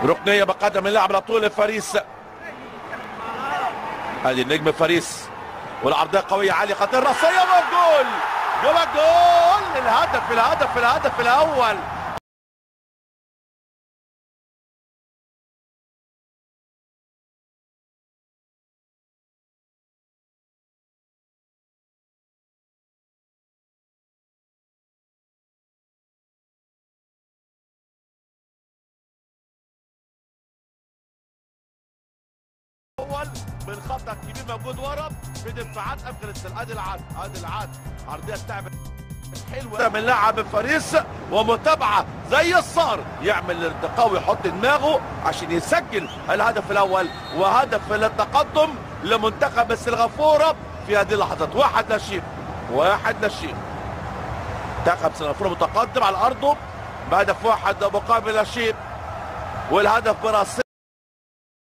ركنيه بقدم اللاعب على طول فريس هذه النجم فريس والعرضيه قويه عاليه خطير راسيه والجول جول الجول الهدف الهدف الهدف الاول اول من خطا كبير موجود ورا في دفاعات افغانستان ادي العد ادي العد عرضيه تعمل حلوه من لاعب فريس ومتابعه زي الصار يعمل ارتقاء ويحط دماغه عشان يسجل الهدف الاول وهدف للتقدم لمنتخب السنغافوره في هذه اللحظات واحد لا شيء واحد لا شيء منتخب سنغافوره متقدم على ارضه بهدف واحد مقابل لا شيء والهدف براسيه